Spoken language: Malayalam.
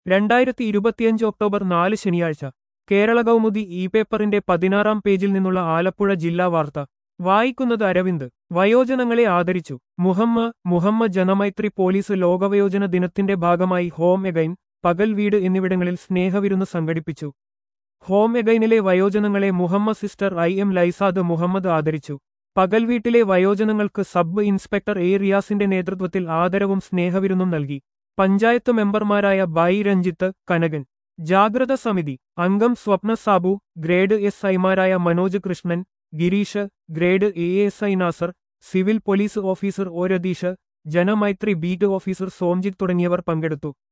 രണ്ടായിരത്തി ഇരുപത്തിയഞ്ച് ഒക്ടോബർ നാല് ശനിയാഴ്ച കേരള കൗമുദി ഇ പേപ്പറിന്റെ പതിനാറാം പേജിൽ നിന്നുള്ള ആലപ്പുഴ ജില്ലാ വാർത്ത വായിക്കുന്നത് അരവിന്ദ് വയോജനങ്ങളെ ആദരിച്ചു മുഹമ്മ മുഹമ്മ ജനമൈത്രി പോലീസ് ലോകവയോജന ദിനത്തിന്റെ ഭാഗമായി ഹോം എഗൈൻ പകൽ വീട് എന്നിവിടങ്ങളിൽ സ്നേഹവിരുന്ന് സംഘടിപ്പിച്ചു ഹോം എഗൈനിലെ വയോജനങ്ങളെ മുഹമ്മ സിസ്റ്റർ ഐ എം ലൈസാദ് മുഹമ്മദ് ആദരിച്ചു പകൽ വീട്ടിലെ വയോജനങ്ങൾക്ക് സബ് ഇൻസ്പെക്ടർ എ റിയാസിന്റെ നേതൃത്വത്തിൽ ആദരവും സ്നേഹവിരുന്നും നൽകി പഞ്ചായത്ത് മെമ്പർമാരായ ബൈ രഞ്ജിത്ത് കനകൻ ജാഗ്രത സമിതി അംഗം സ്വപ്ന സാബു ഗ്രേഡ് എസ് ഐമാരായ Manoj Krishnan Girish grade A S I Nasar civil police officer O Ratheesh Janamaithri beat officer Somjith തുടങ്ങിയവർ പങ്കെടുത്തു